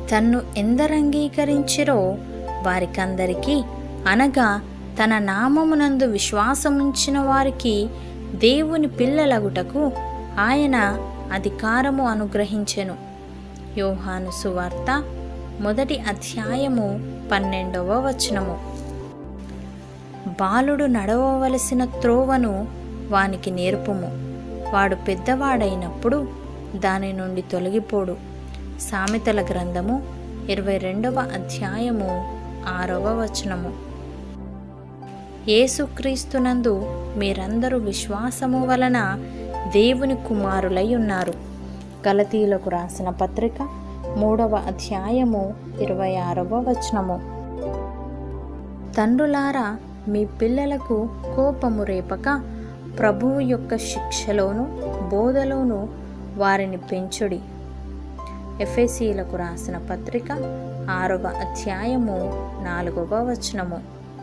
తన్ను ఎందరంగీకరించిరో వారికందరికీ అనగా తన నామమునందు విశ్వాసముంచిన వారికి దేవుని పిల్లలగుటకు ఆయన అధికారము అనుగ్రహించెను యోహాను సువార్త మొదటి అధ్యాయము పన్నెండవ వచనము బాలుడు నడవవలసిన త్రోవను వానికి నేర్పుము వాడు పెద్దవాడైనప్పుడు దాని నుండి తొలగిపోడు సామెతల గ్రంథము ఇరవై రెండవ అధ్యాయము ఆరవ వచనము యేసుక్రీస్తునందు మీరందరూ విశ్వాసము వలన దేవుని కుమారులై ఉన్నారు గలతీలకు రాసిన పత్రిక మూడవ అధ్యాయము ఇరవై ఆరవ వచనము తండ్రులారా మీ పిల్లలకు కోపము రేపక ప్రభువు యొక్క శిక్షలోను బోధలోను వారిని పెంచుడి ఎఫ్ఎసీలకు రాసిన పత్రిక ఆరవ అధ్యాయము నాలుగవ వచనము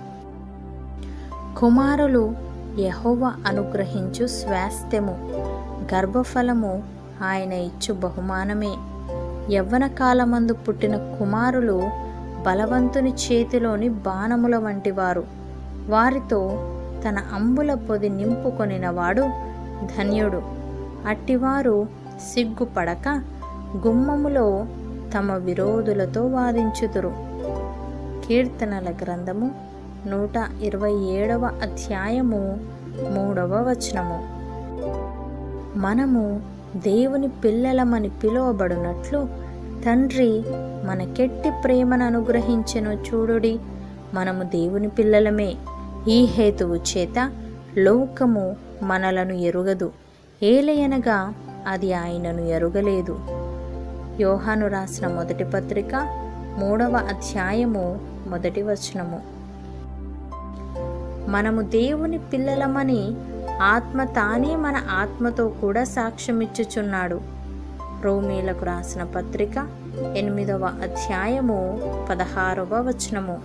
కుమారులు యహోవ అనుగ్రహించు స్వాస్థ్యము గర్భఫలము ఆయన ఇచ్చు బహుమానమే యవ్వన కాలమందు పుట్టిన కుమారులు బలవంతుని చేతిలోని బాణముల వంటివారు వారితో తన అంబుల పొది నింపుకొనినవాడు ధన్యుడు అట్టివారు సిగ్గుపడక గుమ్మములో తమ విరోధులతో వాదించుదురు కీర్తనల గ్రంథము నూట ఇరవై ఏడవ అధ్యాయము మూడవ వచనము మనము దేవుని పిల్లలమని పిలువబడినట్లు తండ్రి మనకెట్టి ప్రేమను అనుగ్రహించెను చూడుడి మనము దేవుని పిల్లలమే ఈ హేతువు చేత లోకము మనలను ఎరుగదు ఏలయనగా అది ఆయనను ఎరుగలేదు యోహాను రాసిన మొదటి పత్రిక మూడవ అధ్యాయము మొదటి వచనము మనము దేవుని పిల్లలమని ఆత్మ తానే మన ఆత్మతో కూడా సాక్ష్యమిచ్చుచున్నాడు రోమీలకు రాసిన పత్రిక ఎనిమిదవ అధ్యాయము పదహారవ వచనము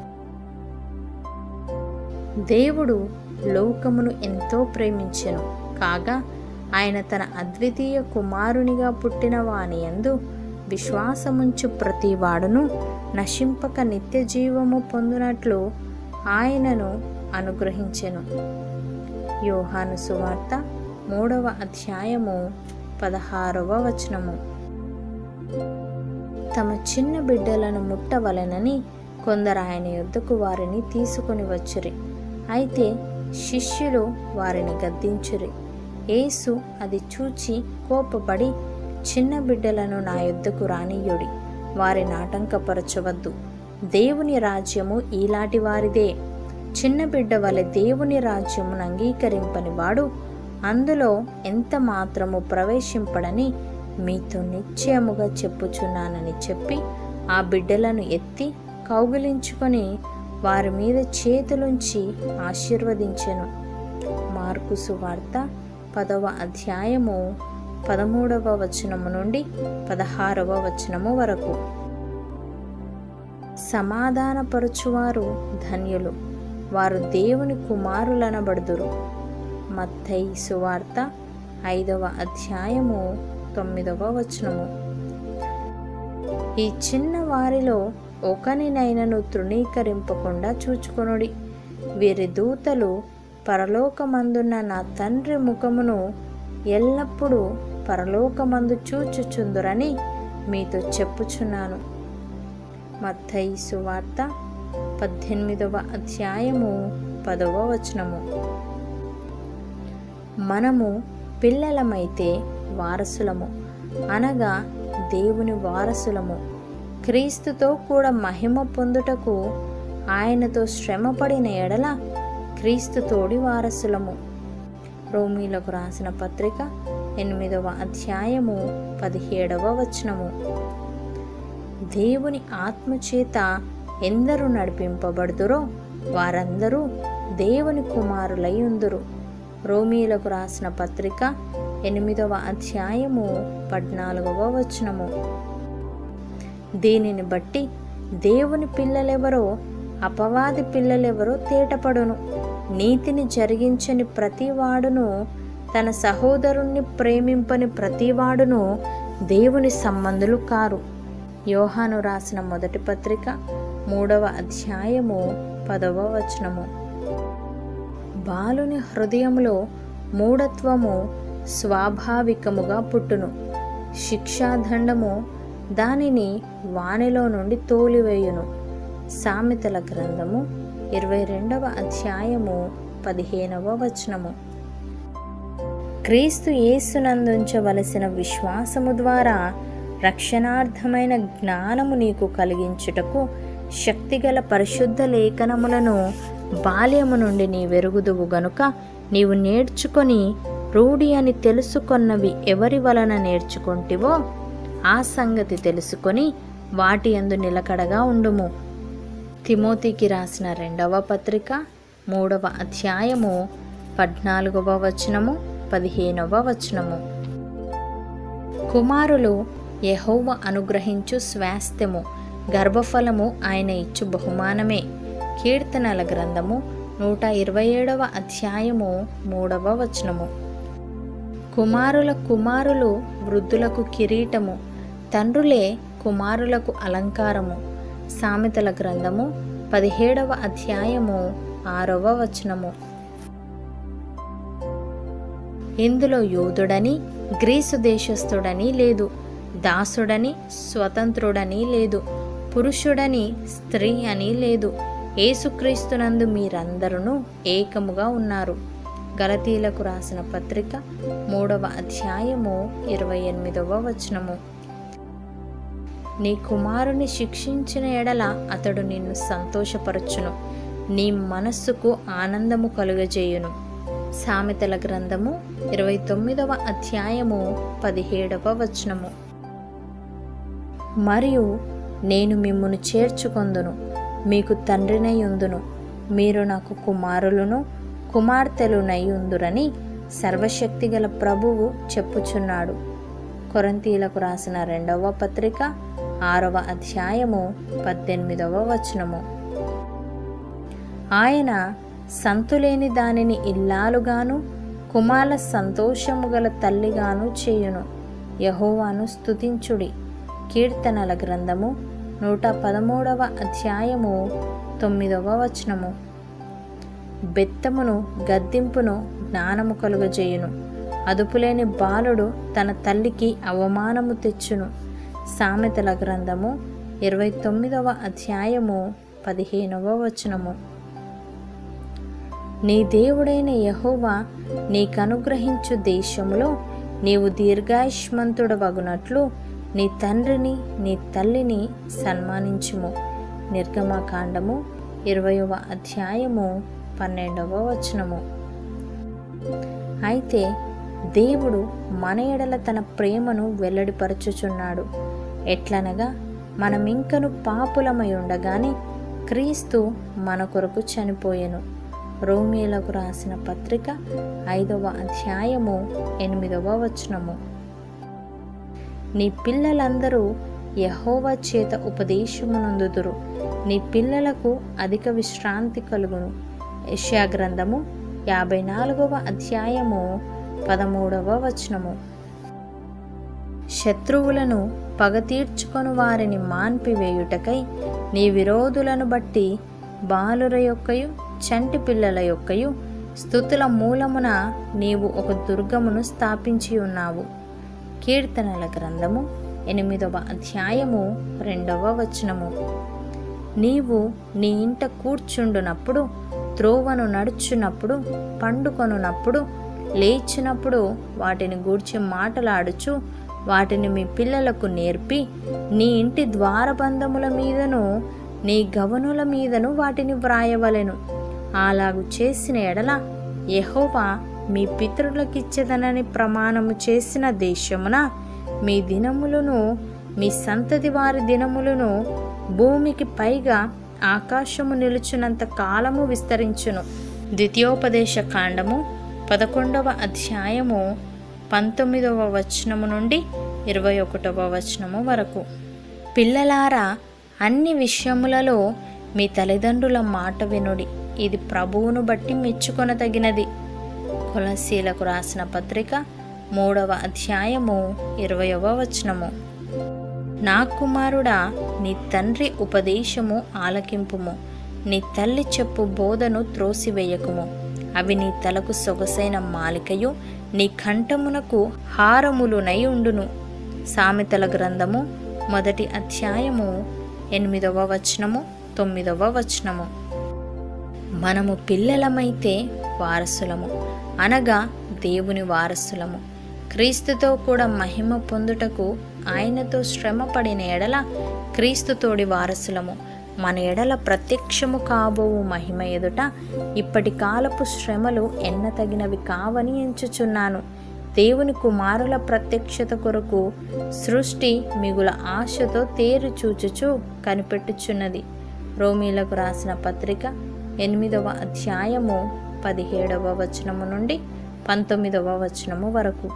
దేవుడు లోకమును ఎంతో ప్రేమించెను కాగా ఆయన తన అద్వితీయ కుమారునిగా పుట్టిన వాని యందు విశ్వాసముంచు ప్రతి వాడును నశింపక నిత్య జీవము పొందునట్లు ఆయనను అనుగ్రహించెను యోహాను సువార్త మూడవ అధ్యాయము పదహారవ వచనము తమ చిన్న బిడ్డలను ముట్టవలెనని కొందరు ఆయన యొద్దకు వారిని తీసుకొని వచ్చిరి అయితే శిష్యులు వారిని గద్దించురి యేసు అది చూచి కోపపడి చిన్న బిడ్డలను నా యొద్దకు రానియుడి వారిని ఆటంకపరచవద్దు దేవుని రాజ్యము ఈలాటి వారిదే చిన్న బిడ్డ వలె దేవుని రాజ్యమును అంగీకరింపని వాడు అందులో ఎంత మాత్రము ప్రవేశింపడని మీతో నిశ్చయముగా చెప్పుచున్నానని చెప్పి ఆ బిడ్డలను ఎత్తి కౌగిలించుకొని వారి మీద చేతులుంచి ఆశీర్వదించెను మార్కు సువార్త పదవ అధ్యాయము పదమూడవ వచనము నుండి పదహారవ వచనము వరకు సమాధానపరచువారు ధన్యులు వారు దేవుని కుమారులనబడుదురు మత్తయి సువార్త ఐదవ అధ్యాయము తొమ్మిదవ వచనము ఈ చిన్న వారిలో ఒకనినైనను తృణీకరింపకుండా చూచుకొనుడి వీరి దూతలు పరలోకమందున్న నా తండ్రి ముఖమును ఎల్లప్పుడూ పరలోకమందు చూచుచుందురని మీతో చెప్పుచున్నాను మత్తయి సువార్త పద్దెనిమిదవ అధ్యాయము పదవ వచనము మనము పిల్లలమైతే వారసులము అనగా దేవుని వారసులము క్రీస్తుతో కూడా మహిమ పొందుటకు ఆయనతో శ్రమపడిన ఎడల క్రీస్తుతోడి వారసులము రోమీలకు రాసిన పత్రిక ఎనిమిదవ అధ్యాయము పదిహేడవ వచనము దేవుని ఆత్మచేత ఎందరూ నడిపింపబడుదురో వారందరూ దేవుని కుమారులై ఉందురు రోమీలకు రాసిన పత్రిక ఎనిమిదవ అధ్యాయము పద్నాలుగవ వచనము దీనిని బట్టి దేవుని పిల్లలెవరో అపవాది పిల్లలెవరో తేటపడును నీతిని జరిగించని ప్రతివాడును తన సహోదరుణ్ణి ప్రేమింపని ప్రతివాడును దేవుని సంబంధులు కారు యోహాను రాసిన మొదటి పత్రిక మూడవ అధ్యాయము పదవ వచనము బాలుని హృదయంలో మూఢత్వము స్వాభావికముగా పుట్టును శిక్షాదండము దానిని వానిలో నుండి తోలివేయును సామెతల గ్రంథము ఇరవై రెండవ అధ్యాయము పదిహేనవ వచనము క్రీస్తు యేసునందుంచవలసిన విశ్వాసము ద్వారా రక్షణార్థమైన జ్ఞానము నీకు కలిగించుటకు శక్తిగల పరిశుద్ధ లేఖనములను బాల్యము నుండి నీ వెరుగుదువు గనుక నీవు నేర్చుకొని రూఢి అని తెలుసుకొన్నవి ఎవరి వలన నేర్చుకొంటివో ఆ సంగతి తెలుసుకొని వాటి అందు నిలకడగా ఉండుము తిమోతికి రాసిన రెండవ పత్రిక మూడవ అధ్యాయము పద్నాలుగవ వచనము పదిహేనవ వచనము కుమారులు యెహోవ అనుగ్రహించు స్వాస్థ్యము గర్భఫలము ఆయన ఇచ్చు బహుమానమే కీర్తనల గ్రంథము నూట ఇరవై ఏడవ అధ్యాయము మూడవ వచనము కుమారుల కుమారులు వృద్ధులకు కిరీటము తండ్రులే కుమారులకు అలంకారము సామెతల గ్రంథము పదిహేడవ అధ్యాయము ఆరవ వచనము ఇందులో యూదుడని గ్రీసు దేశస్థుడని లేదు దాసుడని స్వతంత్రుడని లేదు పురుషుడని స్త్రీ అని లేదు ఏసుక్రీస్తునందు మీరందరూ ఏకముగా ఉన్నారు గలతీలకు రాసిన పత్రిక మూడవ అధ్యాయము ఇరవై ఎనిమిదవ వచనము నీ కుమారుని శిక్షించిన ఎడల అతడు నిన్ను సంతోషపరచును నీ మనస్సుకు ఆనందము కలుగజేయును సామెతల గ్రంథము ఇరవై తొమ్మిదవ అధ్యాయము పదిహేడవ వచనము మరియు నేను మిమ్మును చేర్చుకొందును మీకు తండ్రినై ఉందును మీరు నాకు కుమారులను కుమార్తెలునై ఉందురని సర్వశక్తిగల ప్రభువు చెప్పుచున్నాడు కొరంతీలకు రాసిన రెండవ పత్రిక ఆరవ అధ్యాయము పద్దెనిమిదవ వచనము ఆయన సంతులేని దానిని ఇల్లాలుగాను కుమాల సంతోషము గల తల్లిగాను చేయును యహోవాను స్తుతించుడి కీర్తనల గ్రంథము నూట పదమూడవ అధ్యాయము తొమ్మిదవ వచనము బెత్తమును గద్దింపును జ్ఞానము కలుగజేయును అదుపులేని బాలుడు తన తల్లికి అవమానము తెచ్చును సామెతల గ్రంథము ఇరవై తొమ్మిదవ అధ్యాయము పదిహేనవ వచనము నీ దేవుడైన యహోవా నీకనుగ్రహించు దేశములో నీవు దీర్ఘాయుష్మంతుడవగునట్లు నీ తండ్రిని నీ తల్లిని సన్మానించుము నిర్గమకాండము ఇరవయవ అధ్యాయము పన్నెండవ వచనము అయితే దేవుడు మన ఎడల తన ప్రేమను వెల్లడిపరచుచున్నాడు ఎట్లనగా మనమింకను పాపులమై ఉండగానే క్రీస్తు మన కొరకు చనిపోయెను రోమిలకు రాసిన పత్రిక ఐదవ అధ్యాయము ఎనిమిదవ వచనము నీ పిల్లలందరూ యహోవా చేత ఉపదేశమునందుదురు నీ పిల్లలకు అధిక విశ్రాంతి కలుగును యెషయా గ్రంథము యాభై నాలుగవ అధ్యాయము పదమూడవ వచనము శత్రువులను పగ తీర్చుకొని వారిని మాన్పివేయుటకై నీ విరోధులను బట్టి బాలుర యొక్కయు చంటి పిల్లల యొక్కయు స్థుతుల మూలమున నీవు ఒక దుర్గమును స్థాపించి ఉన్నావు కీర్తనల గ్రంథము ఎనిమిదవ అధ్యాయము రెండవ వచనము నీవు నీ ఇంట కూర్చుండునప్పుడు త్రోవను నడుచున్నప్పుడు పండుకొనున్నప్పుడు లేచినప్పుడు వాటిని గూర్చి మాటలాడుచు వాటిని మీ పిల్లలకు నేర్పి నీ ఇంటి ద్వారబంధముల మీదను నీ గవనుల మీదను వాటిని వ్రాయవలెను అలాగు చేసిన ఎడల యెహోవా మీ పితరులకిచ్చదనని ప్రమాణము చేసిన దేశమున మీ దినములను మీ సంతతి వారి దినములను భూమికి పైగా ఆకాశము నిలుచున్నంత కాలము విస్తరించును ద్వితీయోపదేశ కాండము పదకొండవ అధ్యాయము పంతొమ్మిదవ వచనము నుండి ఇరవై ఒకటవ వచనము వరకు పిల్లలారా అన్ని విషయములలో మీ తల్లిదండ్రుల మాట వినుడి ఇది ప్రభువును బట్టి మెచ్చుకొనదగినది కొలసీలకు రాసిన పత్రిక మూడవ అధ్యాయము ఇరవయవ వచనము నా కుమారుడా నీ తండ్రి ఉపదేశము ఆలకింపుము నీ తల్లి చెప్పు బోధను త్రోసివేయకుము అవి నీ తలకు సొగసైన మాలికయు నీ కంఠమునకు హారములునై ఉండును సామెతల గ్రంథము మొదటి అధ్యాయము ఎనిమిదవ వచనము తొమ్మిదవ వచనము మనము పిల్లలమైతే వారసులము అనగా దేవుని వారసులము క్రీస్తుతో కూడా మహిమ పొందుటకు ఆయనతో శ్రమ పడిన ఎడల క్రీస్తుతోడి వారసులము మన ఎడల ప్రత్యక్షము కాబోవు మహిమ ఎదుట ఇప్పటి కాలపు శ్రమలు ఎన్నతగినవి కావని ఎంచుచున్నాను దేవుని కుమారుల ప్రత్యక్షత కొరకు సృష్టి మిగుల ఆశతో తేరు చూచుచు కనిపెట్టుచున్నది రోమీలకు రాసిన పత్రిక ఎనిమిదవ అధ్యాయము పదిహేడవ వచనము నుండి పంతొమ్మిదవ వచనము వరకు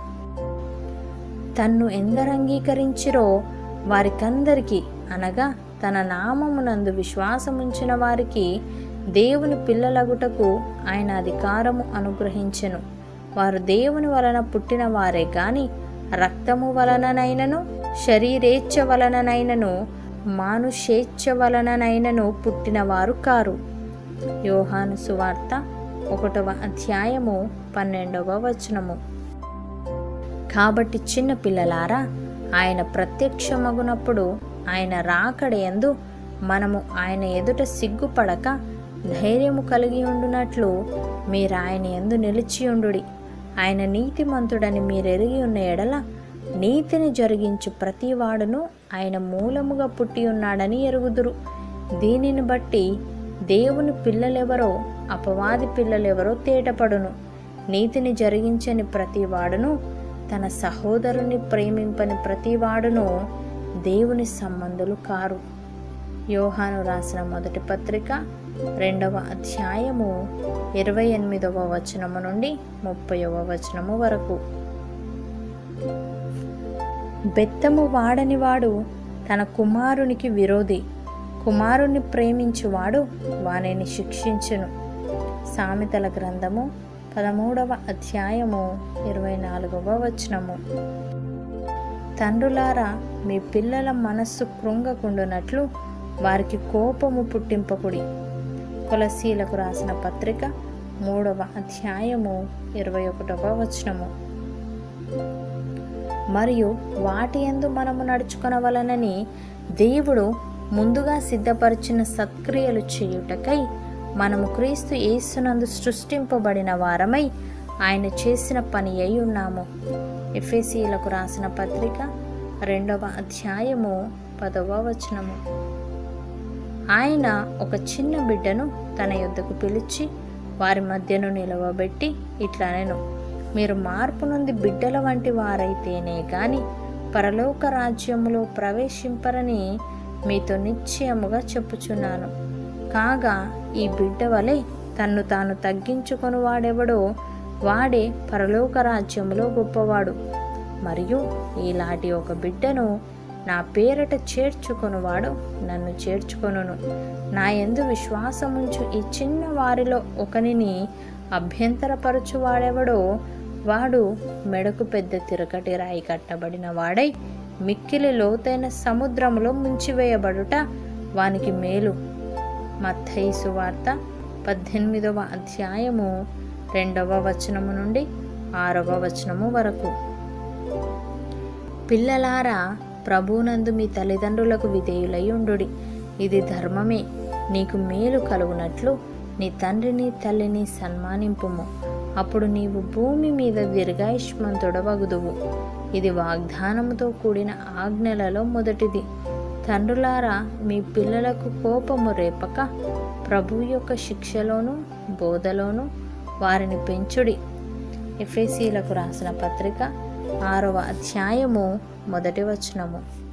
తన్ను ఎందరంగీకరించిరో వారికందరికీ అనగా తన నామమునందు విశ్వాసముంచిన వారికి దేవుని పిల్లలగుటకు ఆయన అధికారము అనుగ్రహించెను వారు దేవుని వలన పుట్టిన వారే గాని రక్తము వలననైనను శరీరేచ్ఛ వలననైనను మానుషేచ్ఛ వలననైనను పుట్టినవారు కారు యోహాను సువార్త ఒకటవ అధ్యాయము పన్నెండవ వచనము కాబట్టి చిన్న పిల్లలారా ఆయన ప్రత్యక్షమగునప్పుడు ఆయన రాకడయందు మనము ఆయన ఎదుట సిగ్గుపడక ధైర్యము కలిగి ఉండునట్లు మీరు ఆయన ఎందు నిలిచియుండుడి ఆయన నీతిమంతుడని మీరెరిగి ఉన్న ఎడల నీతిని జరిగించు ప్రతివాడును ఆయన మూలముగా పుట్టి ఉన్నాడని ఎరుగుదురు దీనిని బట్టి దేవుని పిల్లలెవరో అపవాది పిల్లలెవరో తేటపడును నీతిని జరిగించని ప్రతివాడును తన సహోదరుని ప్రేమింపని ప్రతివాడును దేవుని సంబంధులు కారు యోహాను రాసిన మొదటి పత్రిక రెండవ అధ్యాయము ఇరవై ఎనిమిదవ వచనము నుండి ముప్పైవ వచనము వరకు బెత్తము వాడనివాడు తన కుమారునికి విరోధి కుమారుని ప్రేమించువాడు వానిని శిక్షించును సామెతల గ్రంథము పదమూడవ అధ్యాయము ఇరవై నాలుగవ వచనము తండ్రులారా మీ పిల్లల మనస్సు కృంగకుండునట్లు వారికి కోపము పుట్టింపకుడి కొలసీలకు రాసిన పత్రిక మూడవ అధ్యాయము ఇరవై ఒకటవ వచనము మరియు వాటి యందు మనము నడుచుకొనవలనని దేవుడు ముందుగా సిద్ధపరిచిన సత్క్రియలు చేయుటకై మనము క్రీస్తు యేసునందు సృష్టింపబడిన వారమై ఆయన చేసిన పని అయి ఉన్నాము ఎఫ్ఎసీలకు రాసిన పత్రిక రెండవ అధ్యాయము పదవ వచనము ఆయన ఒక చిన్న బిడ్డను తన యొద్దకు పిలిచి వారి మధ్యను నిలవబెట్టి ఇట్లనెను మీరు మార్పు నుండి బిడ్డల వంటి వారైతేనే గాని పరలోక రాజ్యములో ప్రవేశింపరని మీతో నిశ్చయముగా చెప్పుచున్నాను కాగా ఈ బిడ్డ వలె తన్ను తాను తగ్గించుకొని వాడెవడో వాడే పరలోక రాజ్యములో గొప్పవాడు మరియు ఇలాంటి ఒక బిడ్డను నా పేరట చేర్చుకొనువాడు నన్ను చేర్చుకొనును నా యందు విశ్వాసముంచు ఈ చిన్న వారిలో ఒకనిని అభ్యంతరపరచువాడెవడో వాడు మెడకు పెద్ద తిరకటి రాయి కట్టబడిన వాడై మిక్కిలి లోతైన సముద్రములో ముంచివేయబడుట వానికి మేలు మత్తయి సువార్త పద్దెనిమిదవ అధ్యాయము రెండవ వచనము నుండి ఆరవ వచనము వరకు పిల్లలారా ప్రభునందు మీ తల్లిదండ్రులకు విధేయులై ఉండుడి ఇది ధర్మమే నీకు మేలు కలుగునట్లు నీ తండ్రిని తల్లిని సన్మానింపుము అప్పుడు నీవు భూమి మీద దీర్ఘాయుష్మంతుడవగుదువు ఇది వాగ్దానముతో కూడిన ఆజ్ఞలలో మొదటిది తండ్రులారా మీ పిల్లలకు కోపము రేపక ప్రభు యొక్క శిక్షలోను బోధలోను వారిని పెంచుడి ఎఫ్ఎసీలకు రాసిన పత్రిక ఆరవ అధ్యాయము మొదటి వచనము